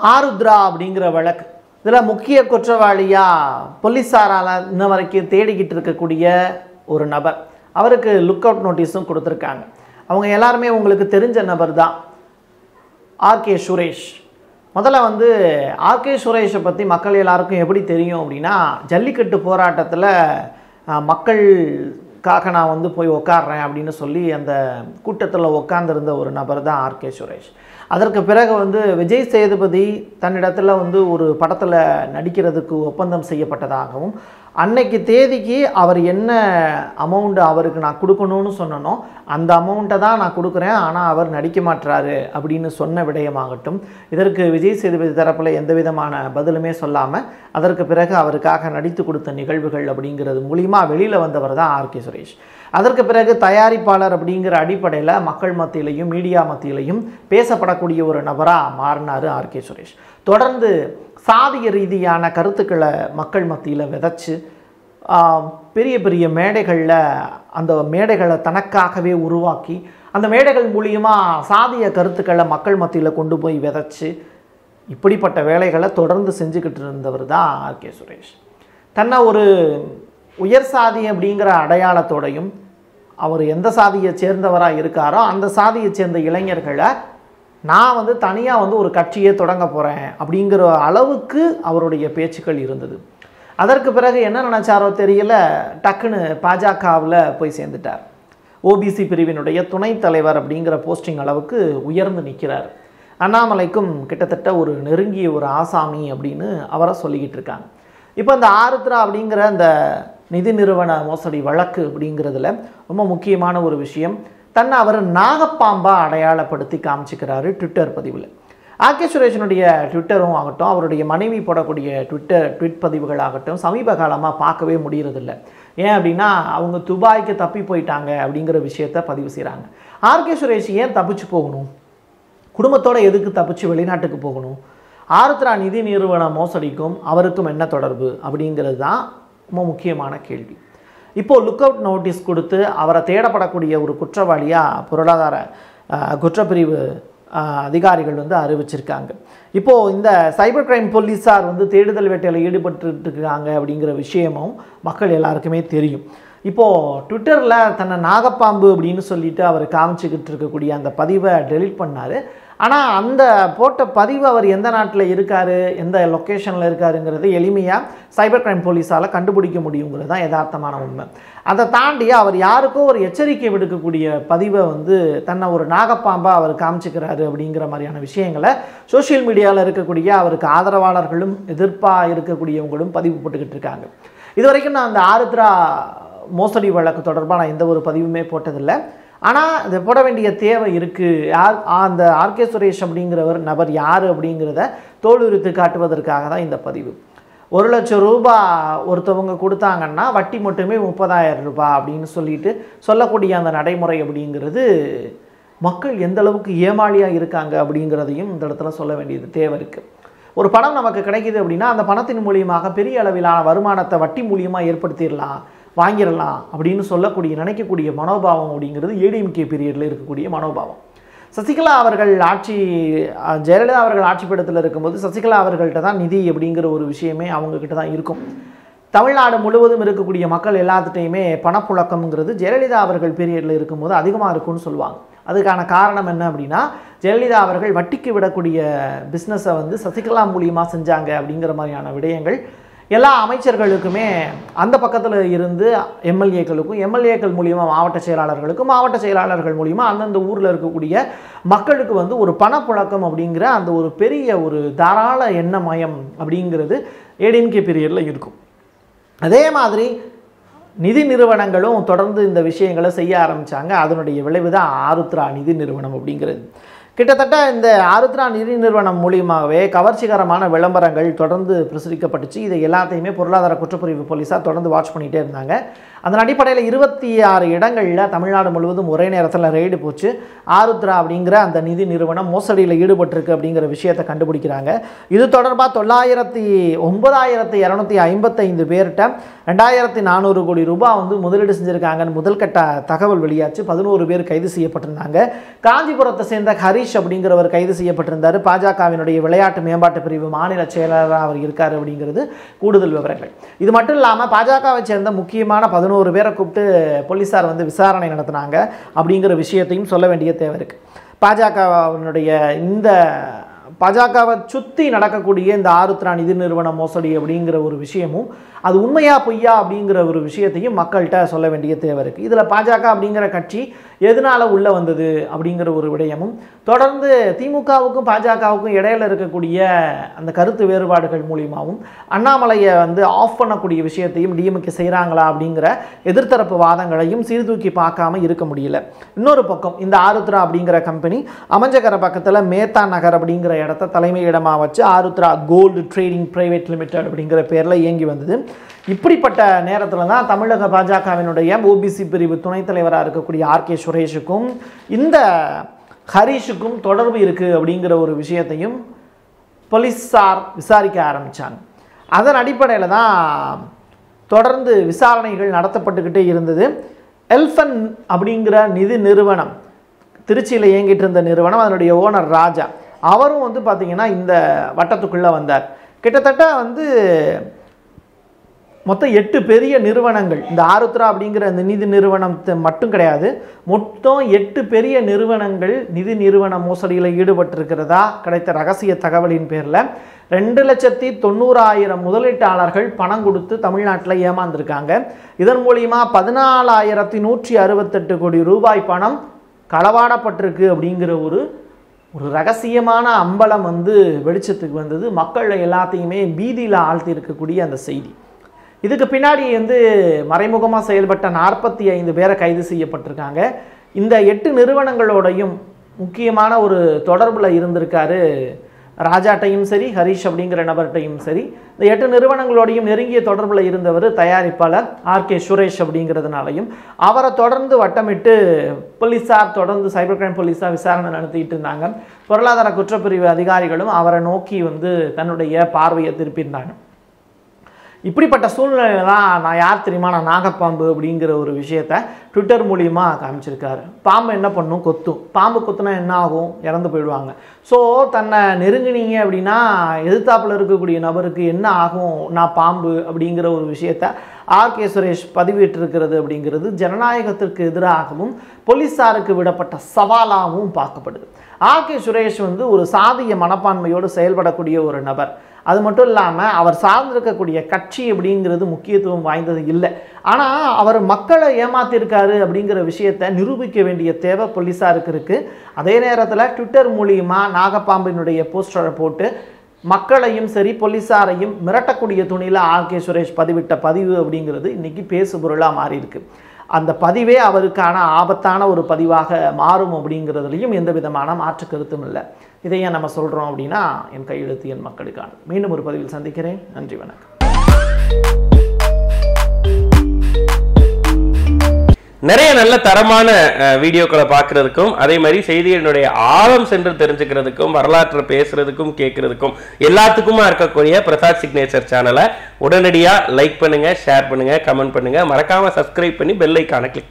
ஆருத்ரா அப்படிங்கிற வழக்கு இதில் முக்கிய குற்றவாளியாக போலீஸாரால் இன்ன வரைக்கும் தேடிக்கிட்டு இருக்கக்கூடிய ஒரு நபர் அவருக்கு லுக் அவுட் நோட்டீஸும் கொடுத்துருக்காங்க அவங்க எல்லாருமே உங்களுக்கு தெரிஞ்ச நபர் தான் ஆர்கே சுரேஷ் முதல்ல வந்து ஆர்கே சுரேஷை பற்றி மக்கள் எல்லாருக்கும் எப்படி தெரியும் அப்படின்னா ஜல்லிக்கட்டு போராட்டத்தில் மக்களுக்காக நான் வந்து போய் உக்காடுறேன் அப்படின்னு சொல்லி அந்த கூட்டத்தில் உட்கார்ந்திருந்த ஒரு நபர் தான் ஆர்கே சுரேஷ் அதற்கு பிறகு வந்து விஜய் சேதுபதி தன்னிடத்தில் வந்து ஒரு படத்தில் நடிக்கிறதுக்கு ஒப்பந்தம் செய்யப்பட்டதாகவும் அன்னைக்கு தேதிக்கு அவர் என்ன அமௌண்ட் அவருக்கு நான் கொடுக்கணும்னு சொன்னனோ அந்த அமௌண்ட்டை தான் நான் கொடுக்குறேன் ஆனால் அவர் நடிக்க மாட்டுறாரு அப்படின்னு சொன்ன விடயமாகட்டும் இதற்கு விஜய் சேதுபதி தரப்பில் எந்த விதமான பதிலுமே சொல்லாமல் அதற்கு பிறகு அவருக்காக நடித்து கொடுத்த நிகழ்வுகள் அப்படிங்கிறது மூலிமா வெளியில் வந்தவர் தான் ஆர்கே சுரேஷ் அதற்கு பிறகு தயாரிப்பாளர் அப்படிங்கிற அடிப்படையில் மக்கள் மத்தியிலையும் மீடியா மத்தியிலையும் பேசப்படக்கூடிய ஒரு நபராக மாறினார் ஆர்கே சுரேஷ் தொடர்ந்து சாதிய ரீதியான கருத்துக்களை மக்கள் மத்தியில் விதைச்சு ஆஹ், பெரிய பெரிய மேடைகளில் அந்த மேடைகளை தனக்காகவே உருவாக்கி அந்த மேடைகள் மூலியமாக சாதிய கருத்துக்களை மக்கள் மத்தியில் கொண்டு போய் விதைச்சு இப்படிப்பட்ட வேலைகளை தொடர்ந்து செஞ்சுக்கிட்டு இருந்தவர் தான் ஆர்கே சுரேஷ் தன்னை ஒரு உயர் சாதி அப்படிங்கிற அடையாளத்தோடையும் அவர் எந்த சாதியை சேர்ந்தவராக இருக்காரோ அந்த சாதியை சேர்ந்த இளைஞர்களை நான் வந்து தனியாக வந்து ஒரு கட்சியே தொடங்க போகிறேன் அப்படிங்கிற அளவுக்கு அவருடைய பேச்சுக்கள் இருந்தது அதற்கு பிறகு என்ன நினச்சாரோ தெரியல டக்குன்னு பாஜகவில் போய் சேர்ந்துட்டார் ஓபிசி பிரிவினுடைய துணைத் தலைவர் அப்படிங்கிற போஸ்டிங் அளவுக்கு உயர்ந்து நிற்கிறார் அண்ணாமலைக்கும் கிட்டத்தட்ட ஒரு நெருங்கிய ஒரு ஆசாமி அப்படின்னு அவரை சொல்லிக்கிட்டு இருக்காங்க இப்போ இந்த ஆருத்ரா அப்படிங்கிற அந்த நிதி நிறுவன மோசடி வழக்கு அப்படிங்கிறதுல ரொம்ப முக்கியமான ஒரு விஷயம் தன்னை அவர் நாகப்பாம்பா அடையாளப்படுத்தி காமிச்சிக்கிறாரு ட்விட்டர் பதிவில் ஆர்கே சுரேஷனுடைய ட்விட்டரும் ஆகட்டும் அவருடைய மனைவி போடக்கூடிய ட்விட்டர் ட்விட் பதிவுகள் ஆகட்டும் சமீப காலமாக பார்க்கவே முடியறதில்ல ஏன் அப்படின்னா அவங்க துபாய்க்கு தப்பி போயிட்டாங்க அப்படிங்கிற விஷயத்த பதிவு செய்கிறாங்க ஆர்கே சுரேஷ் ஏன் தப்பிச்சு போகணும் குடும்பத்தோட எதுக்கு தப்பிச்சு வெளிநாட்டுக்கு போகணும் ஆருத்ரா நிதி நிறுவன மோசடிக்கும் அவருக்கும் என்ன தொடர்பு அப்படிங்கிறது தான் ரொம்ப முக்கியமான கேள்வி இப்போ லுக் அவுட் நோட்டீஸ் கொடுத்து அவரை தேடப்படக்கூடிய ஒரு குற்றவாளியாக பொருளாதார அஹ், குற்றப்பிரிவு அஹ், அதிகாரிகள் வந்து அறிவிச்சிருக்காங்க இப்போது இந்த சைபர் கிரைம் போலீஸார் வந்து தேடுதல் வேட்டையில் ஈடுபட்டு இருக்காங்க அப்படிங்கிற விஷயமும் மக்கள் எல்லாருக்குமே தெரியும் இப்போது ட்விட்டரில் தன்னை நாகப்பாம்பு அப்படின்னு சொல்லிட்டு அவர் காமிச்சிக்கிட்டு இருக்கக்கூடிய அந்த பதிவை டெலீட் பண்ணார் ஆனால் அந்த போட்ட பதிவு அவர் எந்த நாட்டில் இருக்கார் எந்த லொக்கேஷனில் இருக்காருங்கிறது எளிமையாக சைபர் கிரைம் போலீஸால் கண்டுபிடிக்க முடியுங்கிறது தான் யதார்த்தமான உண்மை அதை தாண்டி அவர் யாருக்கோ ஒரு எச்சரிக்கை விடுக்கக்கூடிய பதிவை வந்து தன்னை ஒரு நாகப்பாம்பாக அவர் காமிச்சிக்கிறாரு அப்படிங்கிற மாதிரியான விஷயங்களை சோஷியல் மீடியாவில் இருக்கக்கூடிய அவருக்கு ஆதரவாளர்களும் எதிர்ப்பாக இருக்கக்கூடியவங்களும் பதிவு போட்டுக்கிட்டு இருக்காங்க இது வரைக்கும் நான் அந்த ஆருத்ரா மோசடி வழக்கு தொடர்பாக நான் எந்த ஒரு பதிவுமே போட்டதில்லை ஆனால் இது போட வேண்டிய தேவை இருக்குது யார் அந்த ஆர்கே சுரேஷ் அப்படிங்கிறவர் நபர் யார் அப்படிங்கிறத தோலுரித்து காட்டுவதற்காக தான் இந்த பதிவு ஒரு லட்சம் ரூபாய் ஒருத்தவங்க கொடுத்தாங்கன்னா வட்டி மட்டுமே முப்பதாயிரம் ரூபாய் அப்படின்னு சொல்லிட்டு சொல்லக்கூடிய அந்த நடைமுறை அப்படிங்கிறது மக்கள் எந்த அளவுக்கு ஏமாளியாக இருக்காங்க அப்படிங்கிறதையும் இந்த இடத்துல சொல்ல வேண்டியது தேவை இருக்குது ஒரு பணம் நமக்கு கிடைக்குது அப்படின்னா அந்த பணத்தின் மூலியமாக பெரிய அளவிலான வருமானத்தை வட்டி மூலியமாக ஏற்படுத்திடலாம் வாங்கிடலாம் அப்படின்னு சொல்லக்கூடிய நினைக்கக்கூடிய மனோபாவம் அப்படிங்கிறது ஏடிஎம்கே பீரியடில் இருக்கக்கூடிய மனோபாவம் சசிகலா அவர்கள் ஆட்சி அஹ், ஜெயலலிதா அவர்கள் ஆட்சி பீடத்தில் இருக்கும்போது சசிகலா அவர்கள்ட்ட தான் நிதி அப்படிங்கிற ஒரு விஷயமே அவங்கக்கிட்ட தான் இருக்கும் தமிழ்நாடு முழுவதும் இருக்கக்கூடிய மக்கள் எல்லாத்துட்டையுமே பணப்புழக்கம்ங்கிறது ஜெயலலிதா அவர்கள் பீரியடில் இருக்கும்போது அதிகமாக இருக்கும்னு சொல்லுவாங்க அதுக்கான காரணம் என்ன அப்படின்னா ஜெயலலிதா அவர்கள் வட்டிக்கு விடக்கூடிய பிஸ்னஸை வந்து சசிகலா மூலியமாக செஞ்சாங்க அப்படிங்கிற மாதிரியான விடயங்கள் எல்லா அமைச்சர்களுக்குமே அந்த பக்கத்தில் இருந்து எம்எல்ஏக்களுக்கும் எம்எல்ஏக்கள் மூலியமாக மாவட்ட செயலாளர்களுக்கும் மாவட்ட செயலாளர்கள் மூலியமாக அந்தந்த ஊரில் இருக்கக்கூடிய மக்களுக்கு வந்து ஒரு பணப்புழக்கம் அப்படிங்கிற அந்த ஒரு பெரிய ஒரு தாராள எண்ணமயம் அப்படிங்கிறது ஏடிஎம்கே பீரியடில் இருக்கும் அதே மாதிரி நிதி நிறுவனங்களும் தொடர்ந்து இந்த விஷயங்களை செய்ய ஆரம்பித்தாங்க அதனுடைய விளைவு தான் ஆருத்ரா நிதி நிறுவனம் அப்படிங்கிறது கிட்டத்தட்ட இந்த ஆருத்ரா நிதி நிறுவனம் மூலியமாகவே கவர்ச்சிகரமான விளம்பரங்கள் தொடர்ந்து பிரசுரிக்கப்பட்டுச்சு இதை எல்லாத்தையுமே பொருளாதார குற்றப்பிரிவு போலீஸார் தொடர்ந்து வாட்ச் பண்ணிகிட்டே இருந்தாங்க அதன் அடிப்படையில் இருபத்தி ஆறு இடங்களில் தமிழ்நாடு முழுவதும் ஒரே நேரத்தில் ரெய்டு போச்சு ஆருத்ரா அப்படிங்கிற அந்த நிதி நிறுவனம் மோசடியில் ஈடுபட்டிருக்கு அப்படிங்கிற விஷயத்தை கண்டுபிடிக்கிறாங்க இது தொடர்பாக தொள்ளாயிரத்தி ஒன்பதாயிரத்தி இரநூத்தி ஐம்பத்தைந்து பேர்கிட்ட ரெண்டாயிரத்தி நானூறு கோடி ரூபாய் வந்து முதலீடு செஞ்சுருக்காங்கன்னு முதல் கட்ட தகவல் வெளியாச்சு பதினோரு பேர் கைது செய்யப்பட்டிருந்தாங்க காஞ்சிபுரத்தை சேர்ந்த ஹரிஷ் அப்படிங்கிறவர் கைது செய்யப்பட்டிருந்தார் பாஜகவினுடைய விளையாட்டு மேம்பாட்டு பிரிவு மாநில செயலராக அவர் இருக்கார் அப்படிங்கிறது கூடுதல் விவரங்கள் இது மட்டும் இல்லாமல் பாஜகவை சேர்ந்த முக்கியமான பதினோரு பேரை கூப்பிட்டு போலீஸார் வந்து விசாரணை நடத்தினாங்க அப்படிங்கிற விஷயத்தையும் சொல்ல வேண்டிய தேவை இருக்குது பாஜகவினுடைய இந்த பாஜகவை சுற்றி நடக்கக்கூடிய இந்த ஆருத்ரா நிதி நிறுவன மோசடி அப்படிங்கிற ஒரு விஷயமும் அது உண்மையா பொய்யா அப்படிங்கிற ஒரு விஷயத்தையும் மக்கள்கிட்ட சொல்ல வேண்டிய தேவை இருக்குது இதில் பாஜக அப்படிங்கிற கட்சி எதனால் உள்ளே வந்தது அப்படிங்கிற ஒரு விடயமும் தொடர்ந்து திமுகவுக்கும் பாஜகவுக்கும் இடையில இருக்கக்கூடிய அந்த கருத்து வேறுபாடுகள் மூலியமாகவும் அண்ணாமலையை வந்து ஆஃப் பண்ணக்கூடிய விஷயத்தையும் டிஎம்கே செய்கிறாங்களா அப்படிங்கிற எதிர்த்தரப்பு வாதங்களையும் சீர்தூக்கி பார்க்காம இருக்க முடியல இன்னொரு பக்கம் இந்த ஆருத்ரா அப்படிங்கிற கம்பெனி அமைஞ்சகர பக்கத்தில் மேத்தா நகர் அப்படிங்கிற இடத்த தலைமையிடமாக வச்சு Aarudhra gold trading private limited அப்படிங்கிற பேரில் இயங்கி வந்தது இப்படிப்பட்ட நேரத்தில் தான் தமிழக பாஜகவினுடைய ஓபிசி பிரிவு துணைத் தலைவராக இருக்கக்கூடிய ஆர் கே சுரேஷுக்கும் இந்த ஹரீஷுக்கும் தொடர்பு இருக்குது அப்படிங்கிற ஒரு விஷயத்தையும் போலீஸார் விசாரிக்க ஆரம்பித்தாங்க அதன் அடிப்படையில் தான் தொடர்ந்து விசாரணைகள் நடத்தப்பட்டுக்கிட்டே இருந்தது எல்ஃபன் அப்படிங்கிற நிதி நிறுவனம் திருச்சியில் இயங்கிட்டு இருந்த நிறுவனம் அதனுடைய ஓனர் ராஜா அவரும் வந்து பார்த்திங்கன்னா இந்த வட்டத்துக்குள்ளே வந்தார் கிட்டத்தட்ட வந்து மொத்தம் எட்டு பெரிய நிறுவனங்கள் இந்த ஆருத்ரா அப்படிங்கிற இந்த நிதி நிறுவனத்தை மட்டும் கிடையாது மொத்தம் எட்டு பெரிய நிறுவனங்கள் நிதி நிறுவன மோசடியில் ஈடுபட்டிருக்கிறதா கிடைத்த ரகசிய தகவலின் பேரில் ரெண்டு லட்சத்தி தொண்ணூறாயிரம் முதலீட்டாளர்கள் பணம் கொடுத்து தமிழ்நாட்டில் ஏமாந்துருக்காங்க இதன் மூலிமா பதினாலாயிரத்தி நூற்றி அறுபத்தெட்டு கோடி ரூபாய் பணம் களவாடப்பட்டிருக்கு அப்படிங்கிற ஒரு ஒரு ரகசியமான அம்பலம் வந்து வெளிச்சத்துக்கு வந்தது மக்கள் எல்லாத்தையுமே பீதியில் ஆழ்த்தி இருக்கக்கூடிய அந்த செய்தி இதுக்கு பின்னாடி வந்து மறைமுகமாக செயல்பட்ட நாற்பத்தி ஐந்து பேரை கைது செய்யப்பட்டிருக்காங்க இந்த எட்டு நிறுவனங்களோடையும் முக்கியமான ஒரு தொடர்பில் இருந்திருக்காரு ராஜாட்டையும் சரி ஹரிஷ் அப்படிங்கிற நபர்கிட்டையும் சரி இந்த எட்டு நிறுவனங்களோடையும் நெருங்கிய தொடர்பில் இருந்தவர் தயாரிப்பாளர் ஆர் கே சுரேஷ் அப்படிங்கிறதுனாலையும் அவரை தொடர்ந்து வட்டமிட்டு போலீஸார் தொடர்ந்து சைபர் கிரைம் போலீஸார் விசாரணை நடத்திட்டு இருந்தாங்க பொருளாதார குற்றப்பிரிவு அதிகாரிகளும் அவரை நோக்கி வந்து தன்னுடைய பார்வையை திருப்பியிருந்தாங்க இப்படிப்பட்ட சூழ்நிலையில தான் நான் யார் தெரியுமா நான் நாகப்பாம்பு அப்படிங்கிற ஒரு விஷயத்த ட்விட்டர் மூலியமா காமிச்சிருக்காரு பாம்பு என்ன பண்ணும் கொத்தும் பாம்பு கொத்துனா என்ன ஆகும் இறந்து போயிடுவாங்க ஸோ தன்னை நெருங்கினீங்க அப்படின்னா எதிர்த்தாப்புல இருக்கக்கூடிய நபருக்கு என்ன ஆகும் நான் பாம்பு அப்படிங்கிற ஒரு விஷயத்த ஆர் கே சுரேஷ் பதிவிட்டிருக்கிறது அப்படிங்கிறது ஜனநாயகத்திற்கு எதிராகவும் போலீஸாருக்கு விடப்பட்ட சவாலாகவும் பார்க்கப்படுது ஆர் கே சுரேஷ் வந்து ஒரு சாதிய மனப்பான்மையோடு செயல்படக்கூடிய ஒரு நபர் அது மட்டும் இல்லாமல் அவர் சார்ந்திருக்கக்கூடிய கட்சி அப்படிங்கிறது முக்கியத்துவம் வாய்ந்தது இல்லை ஆனால் அவர் மக்களை ஏமாத்திருக்காரு அப்படிங்கிற விஷயத்தை நிரூபிக்க வேண்டிய தேவை போலீஸாருக்கு இருக்குது அதே நேரத்தில் ட்விட்டர் மூலியமாக நாகப்பாம்பினுடைய போஸ்டரை போட்டு மக்களையும் சரி போலீஸாரையும் மிரட்டக்கூடிய துணியில் ஆர் கே சுரேஷ் பதிவிட்ட பதிவு அப்படிங்கிறது இன்னைக்கு பேசு பொருளாக மாறி இருக்கு அந்த பதிவே அவருக்கான ஆபத்தான ஒரு பதிவாக மாறும் அப்படிங்கிறதுலையும் எந்த விதமான மாற்று கருத்தும் இல்லை இதை ஏன் நம்ம சொல்கிறோம் அப்படின்னா என் கையெழுத்து என் மக்களுக்கான மீண்டும் ஒரு பதிவில் சந்திக்கிறேன் நன்றி வணக்கம் நிறைய நல்ல தரமான அஹ், வீடியோக்களை பார்க்கறதுக்கும் அதே மாதிரி செய்திகளினுடைய ஆழம் சென்று தெரிஞ்சுக்கிறதுக்கும் வரலாற்றை பேசுறதுக்கும் கேட்கறதுக்கும் எல்லாத்துக்குமா இருக்கக்கூடிய பிரசாத் சிக்னேச்சர் சேனலை உடனடியாக லைக் பண்ணுங்க ஷேர் பண்ணுங்க கமெண்ட் பண்ணுங்க மறக்காம சப்ஸ்கிரைப் பண்ணி பெல் ஐக்கானை கிளிக்